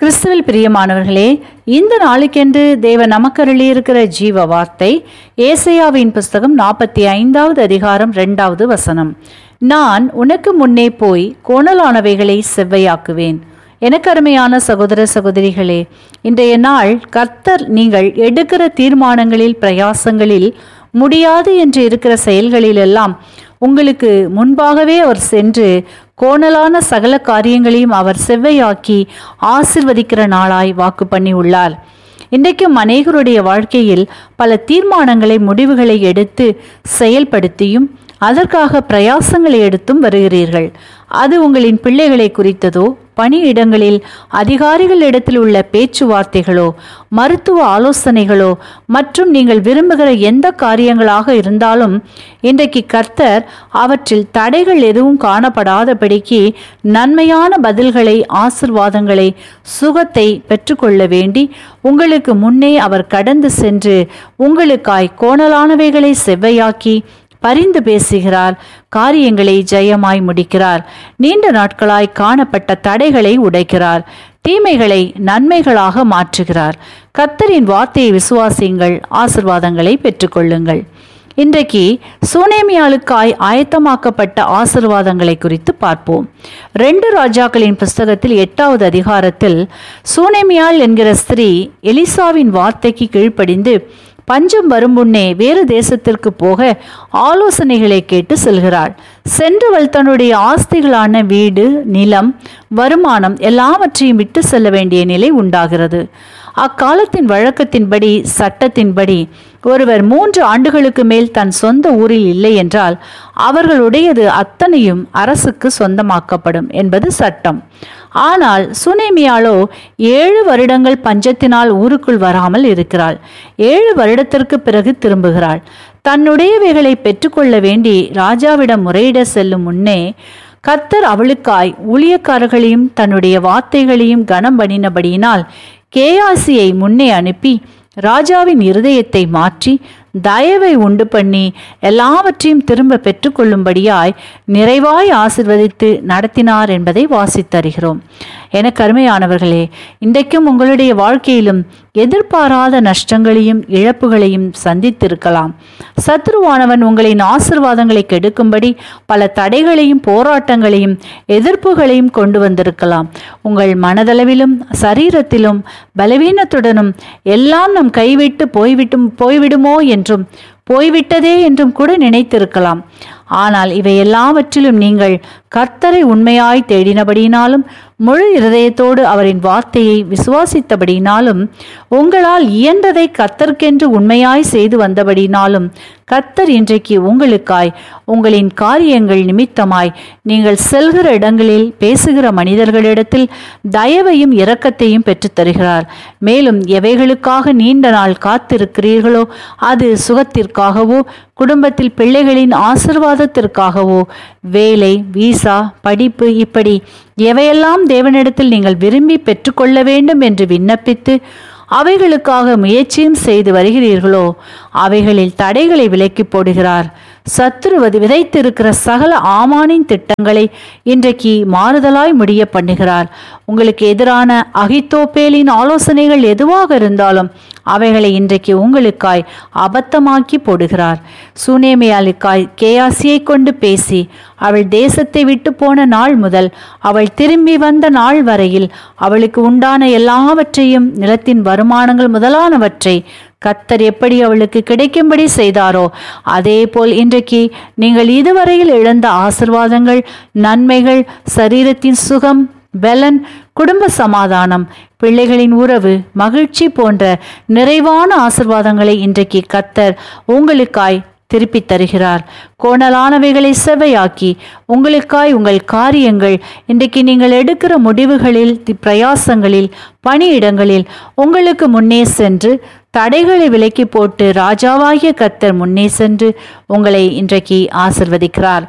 கிறிஸ்துவில் பிரியமானவர்களே இந்த நாளுக்கென்று தேவ நமக்கருளி இருக்கிற ஜீவ வார்த்தை ஏசையாவின் புஸ்தகம் நாற்பத்தி ஐந்தாவது அதிகாரம் இரண்டாவது வசனம் நான் உனக்கு முன்னே போய் கோணலானவைகளை செவ்வையாக்குவேன் எனக்கு அருமையான சகோதர சகோதரிகளே இன்றைய நாள் கர்த்தர் நீங்கள் எடுக்கிற தீர்மானங்களில் பிரயாசங்களில் முடியாது என்று இருக்கிற செயல்களிலெல்லாம் உங்களுக்கு முன்பாகவே அவர் சென்று கோணலான சகல காரியங்களையும் அவர் செவ்வையாக்கி ஆசிர்வதிக்கிற நாளாய் வாக்கு பண்ணி உள்ளார் இன்றைக்கும் அநேகருடைய வாழ்க்கையில் பல தீர்மானங்களை முடிவுகளை எடுத்து செயல்படுத்தியும் அதற்காக பிரயாசங்களை எடுத்தும் வருகிறீர்கள் அது உங்களின் பிள்ளைகளை குறித்ததோ பணியிடங்களில் அதிகாரிகளிடத்தில் உள்ள பேச்சுவார்த்தைகளோ மருத்துவ ஆலோசனைகளோ மற்றும் நீங்கள் விரும்புகிற எந்த காரியங்களாக இருந்தாலும் இன்றைக்கு கர்த்தர் அவற்றில் தடைகள் எதுவும் காணப்படாதபடிக்கு நன்மையான பதில்களை ஆசிர்வாதங்களை சுகத்தை பெற்றுக்கொள்ள வேண்டி உங்களுக்கு முன்னே அவர் கடந்து சென்று உங்களுக்காய் கோணலானவைகளை செவ்வையாக்கி பரிந்து பேசுகிறார் காரியங்களை ஜெயமாய் முடிக்கிறார் நீண்ட நாட்களாய் காணப்பட்ட தடைகளை உடைக்கிறார் தீமைகளை நன்மைகளாக மாற்றுகிறார் கத்தரின் வார்த்தையை விசுவாசியுங்கள் ஆசிர்வாதங்களை பெற்றுக்கொள்ளுங்கள் இன்றைக்கு சூனேமியாளுக்காய் ஆயத்தமாக்கப்பட்ட ஆசிர்வாதங்களை குறித்து பார்ப்போம் ரெண்டு ராஜாக்களின் புஸ்தகத்தில் எட்டாவது அதிகாரத்தில் சூனேமியாள் என்கிற ஸ்திரீ எலிசாவின் வார்த்தைக்கு கீழ்ப்படிந்து பஞ்சம் வரும் முன்னே வேறு தேசத்திற்கு போக ஆலோசனைகளை கேட்டு செல்கிறாள் சென்றவள் தன்னுடைய ஆஸ்திகளான வீடு நிலம் வருமானம் எல்லாவற்றையும் விட்டு செல்ல வேண்டிய நிலை உண்டாகிறது அக்காலத்தின் வழக்கத்தின்படி சட்டத்தின்படி ஒருவர் மூன்று ஆண்டுகளுக்கு மேல் தன் சொந்த ஊரில் இல்லை என்றால் அவர்களுடையது அத்தனையும் அரசுக்கு சொந்தமாக்கப்படும் என்பது சட்டம் ஆனால் சுனேமியாலோ ஏழு வருடங்கள் பஞ்சத்தினால் ஊருக்குள் வராமல் இருக்கிறாள் ஏழு வருடத்திற்கு பிறகு திரும்புகிறாள் தன்னுடையவைகளை பெற்றுக்கொள்ள வேண்டி ராஜாவிடம் முறையிட செல்லும் முன்னே கத்தர் அவளுக்காய் ஊழியக்காரர்களையும் தன்னுடைய வார்த்தைகளையும் கனம் பண்ணினபடியினால் கேயாசியை முன்னே அனுப்பி ராஜாவின் இருதயத்தை மாற்றி தயவை உண்டு பண்ணி எல்லாவற்றையும் திரும்ப பெற்றுக்கொள்ளும்படியாய் நிறைவாய் ஆசிர்வதித்து நடத்தினார் என்பதை வாசித்தருகிறோம் என கருமையானவர்களே இன்றைக்கும் உங்களுடைய வாழ்க்கையிலும் எதிர்பாராத நஷ்டங்களையும் இழப்புகளையும் சந்தித்திருக்கலாம் சத்ருவானவன் உங்களின் ஆசிர்வாதங்களை கெடுக்கும்படி பல தடைகளையும் போராட்டங்களையும் எதிர்ப்புகளையும் கொண்டு வந்திருக்கலாம் உங்கள் மனதளவிலும் சரீரத்திலும் பலவீனத்துடனும் எல்லாம் நம் கைவிட்டு போய்விட்டும் போய்விடுமோ என்றும் போய்விட்டதே என்றும் கூட நினைத்திருக்கலாம் ஆனால் இவை எல்லாவற்றிலும் நீங்கள் கர்த்தரை உண்மையாய் தேடினபடியினாலும் முழு இருதயத்தோடு அவரின் வார்த்தையை விசுவாசித்தபடியினாலும் உங்களால் இயன்றதை கர்த்தர்க்கென்று உண்மையாய் செய்து வந்தபடினாலும் கர்த்தர் இன்றைக்கு உங்களுக்காய் உங்களின் காரியங்கள் நிமித்தமாய் நீங்கள் செல்கிற இடங்களில் பேசுகிற மனிதர்களிடத்தில் தயவையும் இரக்கத்தையும் பெற்றுத்தருகிறார் மேலும் எவைகளுக்காக நீண்ட நாள் காத்திருக்கிறீர்களோ அது சுகத்திற்காகவோ குடும்பத்தில் பிள்ளைகளின் ஆசிர்வாதத்திற்காகவோ வேலை வீசா படிப்பு இப்படி எவையெல்லாம் தேவனிடத்தில் நீங்கள் விரும்பி பெற்றுக்கொள்ள வேண்டும் என்று விண்ணப்பித்து அவைகளுக்காக முயற்சியும் செய்து வருகிறீர்களோ அவைகளில் தடைகளை விலக்கி போடுகிறார் சத்துருவது விதைத்திருக்கிற சகல ஆமானின் திட்டங்களை இன்றைக்கு மாறுதலாய் முடிய பண்ணுகிறார் உங்களுக்கு எதிரான அகித்தோப்பேலின் ஆலோசனைகள் எதுவாக இருந்தாலும் அவைகளை இன்றைக்கு உங்களுக்காய் அபத்தமாக்கி போடுகிறார் சூனேமியாளுக்காய் கேயாசியை கொண்டு பேசி அவள் தேசத்தை விட்டு போன நாள் முதல் அவள் திரும்பி வந்த நாள் வரையில் அவளுக்கு உண்டான எல்லாவற்றையும் நிலத்தின் வருமானங்கள் முதலானவற்றை கத்தர் எப்படி அவளுக்கு கிடைக்கும்படி செய்தாரோ அதே போல் இன்றைக்கு நீங்கள் இதுவரையில் இழந்த ஆசிர்வாதங்கள் நன்மைகள் சரீரத்தின் சுகம் பலன் குடும்ப சமாதானம் பிள்ளைகளின் உறவு மகிழ்ச்சி போன்ற நிறைவான ஆசிர்வாதங்களை இன்றைக்கு கத்தர் உங்களுக்காய் திருப்பித் தருகிறார் கோணலானவைகளை செவையாக்கி உங்களுக்காய் உங்கள் காரியங்கள் இன்றைக்கு நீங்கள் எடுக்கிற முடிவுகளில் பிரயாசங்களில் பணியிடங்களில் உங்களுக்கு முன்னே சென்று தடைகளை விலக்கி போட்டு ராஜாவாகிய கத்தர் முன்னே சென்று உங்களை இன்றைக்கு ஆசிர்வதிக்கிறார்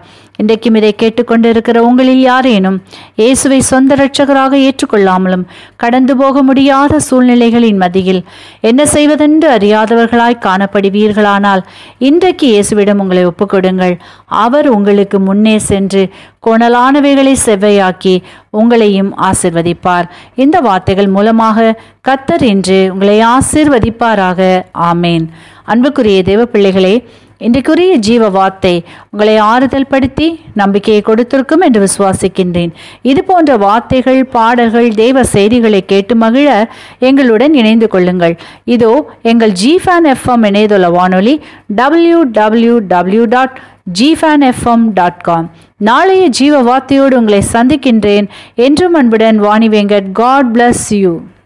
இன்றைக்கும் இதை கேட்டுக்கொண்டிருக்கிற உங்களில் யாரேனும் இயேசுவை சொந்த இரட்சகராக ஏற்றுக்கொள்ளாமலும் கடந்து போக முடியாத சூழ்நிலைகளின் மத்தியில் என்ன செய்வதென்று அறியாதவர்களாய் காணப்படுவீர்களானால் இன்றைக்கு இயேசுவிடம் உங்களை ஒப்புக்கொடுங்கள் அவர் உங்களுக்கு முன்னே சென்று கோணலானவைகளை செவ்வையாக்கி உங்களையும் ஆசிர்வதிப்பார் இந்த வார்த்தைகள் மூலமாக கத்தர் இன்று உங்களை ஆசிர்வதிப்பாராக ஆமேன் அன்புக்குரிய தேவ பிள்ளைகளே இன்றைக்குரிய ஜீவ வார்த்தை உங்களை ஆறுதல் படுத்தி நம்பிக்கையை கொடுத்திருக்கும் என்று விசுவாசிக்கின்றேன் இது போன்ற வார்த்தைகள் பாடல்கள் தேவ செய்திகளை கேட்டு மகிழ எங்களுடன் இணைந்து கொள்ளுங்கள் இதோ எங்கள் ஜிஃபேன் எஃப்எம் இணையதள வானொலி டபிள்யூ டபிள்யூ டபிள்யூ டாட் ஜிஃபேன் எஃப்எம் டாட் காம் நாளைய ஜீவ வார்த்தையோடு உங்களை சந்திக்கின்றேன் என்றும் அன்புடன் Vani Venkat God bless you